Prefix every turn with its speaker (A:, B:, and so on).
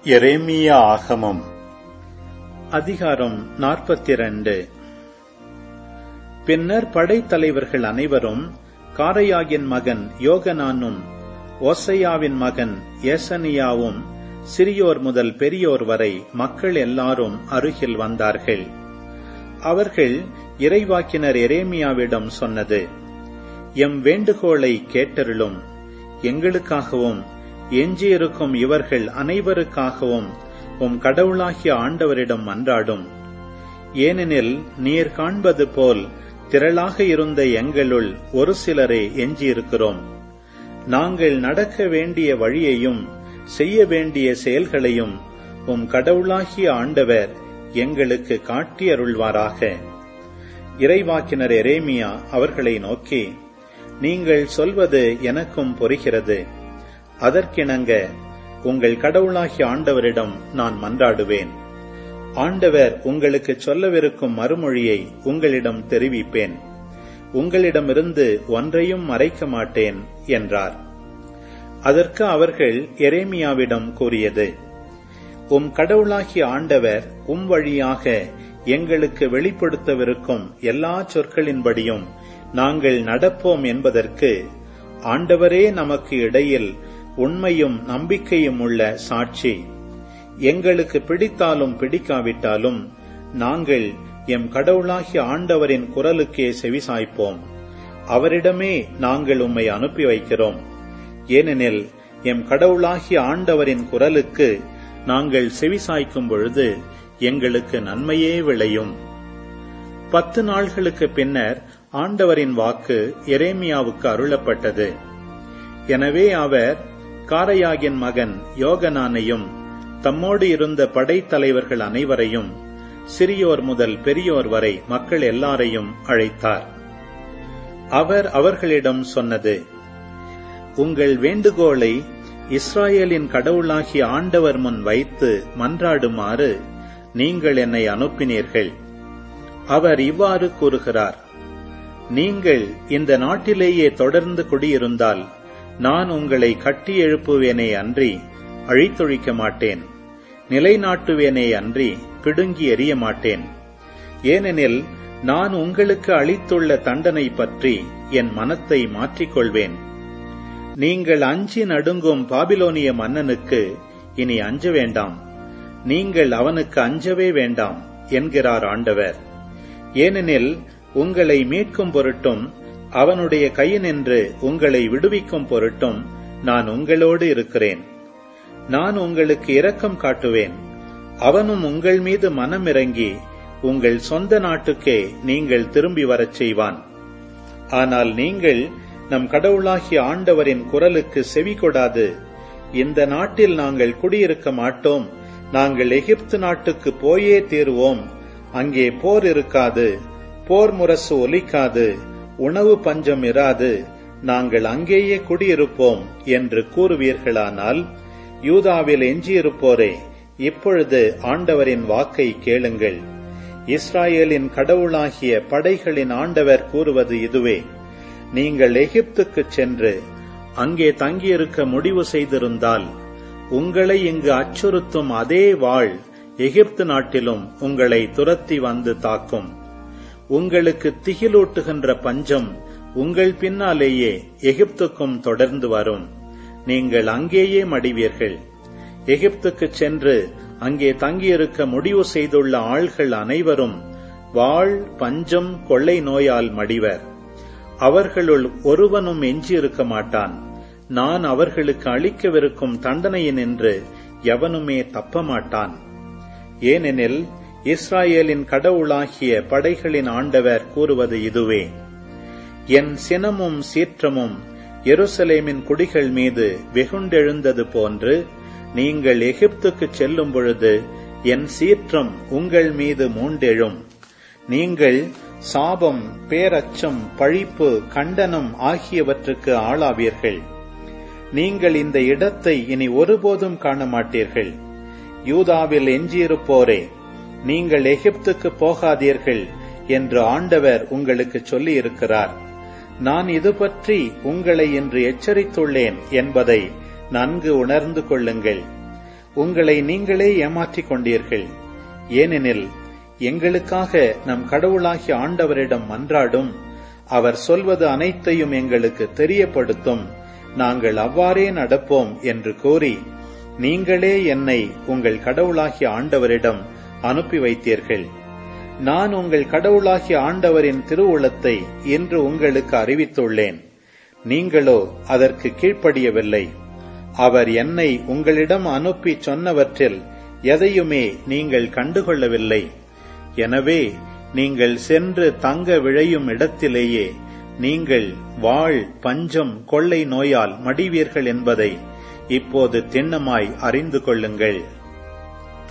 A: எரேமியா ஆகமம் அதிகாரம் நாற்பத்திரண்டு பின்னர் படைத்தலைவர்கள் அனைவரும் காரையாகின் மகன் யோகனானும் ஓசையாவின் மகன் ஏசனியாவும் சிறியோர் முதல் பெரியோர் வரை மக்கள் எல்லாரும் அருகில் வந்தார்கள் அவர்கள் இறைவாக்கினர் எரேமியாவிடம் சொன்னது எம் வேண்டுகோளை கேட்டருளும் எங்களுக்காகவும் எஞ்சியிருக்கும் இவர்கள் அனைவருக்காகவும் உம் கடவுளாகிய ஆண்டவரிடம் மன்றாடும் ஏனெனில் நீர் காண்பது போல் திரளாக இருந்த எங்களுள் ஒரு சிலரே எஞ்சியிருக்கிறோம் நாங்கள் நடக்க வேண்டிய வழியையும் செய்ய வேண்டிய செயல்களையும் உம் கடவுளாகிய ஆண்டவர் எங்களுக்கு காட்டியருள்வாராக இறைவாக்கினர் எரேமியா அவர்களை நோக்கி நீங்கள் சொல்வது எனக்கும் புரிகிறது அதற்கிணங்க உங்கள் கடவுளாகிய ஆண்டவரிடம் நான் மன்றாடுவேன் ஆண்டவர் உங்களுக்கு சொல்லவிருக்கும் மறுமொழியை உங்களிடம் தெரிவிப்பேன் உங்களிடமிருந்து ஒன்றையும் மறைக்க மாட்டேன் என்றார் அதற்கு அவர்கள் எரேமியாவிடம் கூறியது உம் கடவுளாகிய ஆண்டவர் உம் வழியாக எங்களுக்கு வெளிப்படுத்தவிருக்கும் எல்லா சொற்களின்படியும் நாங்கள் நடப்போம் என்பதற்கு ஆண்டவரே நமக்கு இடையில் உண்மையும் நம்பிக்கையும் உள்ள சாட்சி எங்களுக்கு பிடித்தாலும் பிடிக்காவிட்டாலும் நாங்கள் எம் கடவுளாகிய ஆண்டவரின் குரலுக்கே செவிசாய்ப்போம் அவரிடமே நாங்கள் உம்மை அனுப்பி வைக்கிறோம் ஏனெனில் எம் கடவுளாகிய ஆண்டவரின் குரலுக்கு நாங்கள் செவிசாய்க்கும் பொழுது எங்களுக்கு நன்மையே விளையும் பத்து நாள்களுக்கு பின்னர் ஆண்டவரின் வாக்கு எரேமியாவுக்கு அருளப்பட்டது எனவே அவர் காரையாகின் மகன் யோகனானையும் தம்மோடு இருந்த படைத்தலைவர்கள் அனைவரையும் சிறியோர் முதல் பெரியோர் வரை மக்கள் எல்லாரையும் அழைத்தார் அவர் அவர்களிடம் சொன்னது உங்கள் வேண்டுகோளை இஸ்ராயேலின் கடவுளாகிய ஆண்டவர் முன் வைத்து மன்றாடுமாறு நீங்கள் என்னை அனுப்பினீர்கள் அவர் இவ்வாறு கூறுகிறார் நீங்கள் இந்த நாட்டிலேயே தொடர்ந்து குடியிருந்தால் நான் உங்களை கட்டி எழுப்புவேனே அன்றி அழித்தொழிக்க மாட்டேன் நிலைநாட்டுவேனே அன்றி பிடுங்கி எறிய மாட்டேன் ஏனெனில் நான் உங்களுக்கு அளித்துள்ள தண்டனை பற்றி என் மனத்தை மாற்றிக்கொள்வேன் நீங்கள் அஞ்சி நடுங்கும் பாபிலோனிய மன்னனுக்கு இனி அஞ்ச வேண்டாம் நீங்கள் அவனுக்கு அஞ்சவே வேண்டாம் என்கிறார் ஆண்டவர் ஏனெனில் உங்களை மீட்கும் பொருட்டும் அவனுடைய கையினின்று உங்களை விடுவிக்கும் பொருட்டும் நான் உங்களோடு இருக்கிறேன் நான் உங்களுக்கு இரக்கம் காட்டுவேன் அவனும் உங்கள் மீது மனமிறங்கி உங்கள் சொந்த நாட்டுக்கே நீங்கள் திரும்பி வரச் செய்வான் ஆனால் நீங்கள் நம் கடவுளாகிய ஆண்டவரின் குரலுக்கு செவி கொடாது இந்த நாட்டில் நாங்கள் குடியிருக்க மாட்டோம் நாங்கள் எகிப்து நாட்டுக்கு போயே தீருவோம் அங்கே போர் இருக்காது போர் முரசு ஒலிக்காது உணவு பஞ்சம் இராது நாங்கள் அங்கேயே குடியிருப்போம் என்று கூறுவீர்களானால் யூதாவில் எஞ்சியிருப்போரே இப்பொழுது ஆண்டவரின் வாக்கை கேளுங்கள் இஸ்ராயேலின் கடவுளாகிய படைகளின் ஆண்டவர் கூறுவது இதுவே நீங்கள் எகிப்துக்கு சென்று அங்கே தங்கியிருக்க முடிவு செய்திருந்தால் உங்களை இங்கு அச்சுறுத்தும் அதே வாழ் எகிப்து நாட்டிலும் உங்களை துரத்தி வந்து தாக்கும் உங்களுக்கு திகிலூட்டுகின்ற பஞ்சம் உங்கள் பின்னாலேயே எகிப்துக்கும் தொடர்ந்து வரும் நீங்கள் அங்கேயே மடிவீர்கள் எகிப்துக்கு சென்று அங்கே தங்கியிருக்க முடிவு செய்துள்ள ஆள்கள் அனைவரும் வாழ் பஞ்சம் கொள்ளை நோயால் மடிவர் அவர்களுள் ஒருவனும் எஞ்சியிருக்க மாட்டான் நான் அவர்களுக்கு அளிக்கவிருக்கும் தண்டனையினின்று எவனுமே தப்ப மாட்டான் ஏனெனில் இஸ்ராயேலின் கடவுளாகிய படைகளின் ஆண்டவர் கூறுவது இதுவே என் சினமும் சீற்றமும் எருசலேமின் குடிகள் மீது வெகுண்டெழுந்தது போன்று நீங்கள் எகிப்துக்கு செல்லும் பொழுது என் சீற்றம் உங்கள் மீது மூண்டெழும் நீங்கள் சாபம் பேரச்சம் பழிப்பு கண்டனம் ஆகியவற்றுக்கு ஆளாவீர்கள் நீங்கள் இந்த இடத்தை இனி ஒருபோதும் காண மாட்டீர்கள் யூதாவில் எஞ்சியிருப்போரே நீங்கள் எகிப்துக்கு போகாதீர்கள் என்று ஆண்டவர் உங்களுக்கு சொல்லி இருக்கிறார் நான் இது பற்றி உங்களை இன்று எச்சரித்துள்ளேன் என்பதை நன்கு உணர்ந்து கொள்ளுங்கள் உங்களை நீங்களே ஏமாற்றிக் கொண்டீர்கள் ஏனெனில் எங்களுக்காக நம் கடவுளாகிய ஆண்டவரிடம் மன்றாடும் அவர் சொல்வது அனைத்தையும் எங்களுக்கு தெரியப்படுத்தும் நாங்கள் அவ்வாறே நடப்போம் என்று கூறி நீங்களே என்னை உங்கள் கடவுளாகிய ஆண்டவரிடம் அனுப்பி வைத்தீர்கள் நான் உங்கள் கடவுளாகிய ஆண்டவரின் திருவுளத்தை இன்று உங்களுக்கு அறிவித்துள்ளேன் நீங்களோ அதற்கு கீழ்ப்படியவில்லை அவர் என்னை உங்களிடம் அனுப்பி சொன்னவற்றில் எதையுமே நீங்கள் கண்டுகொள்ளவில்லை எனவே நீங்கள் சென்று தங்க விழையும் இடத்திலேயே நீங்கள் வாழ் பஞ்சம் கொள்ளை நோயால் மடிவீர்கள் என்பதை இப்போது திண்ணமாய் அறிந்து கொள்ளுங்கள்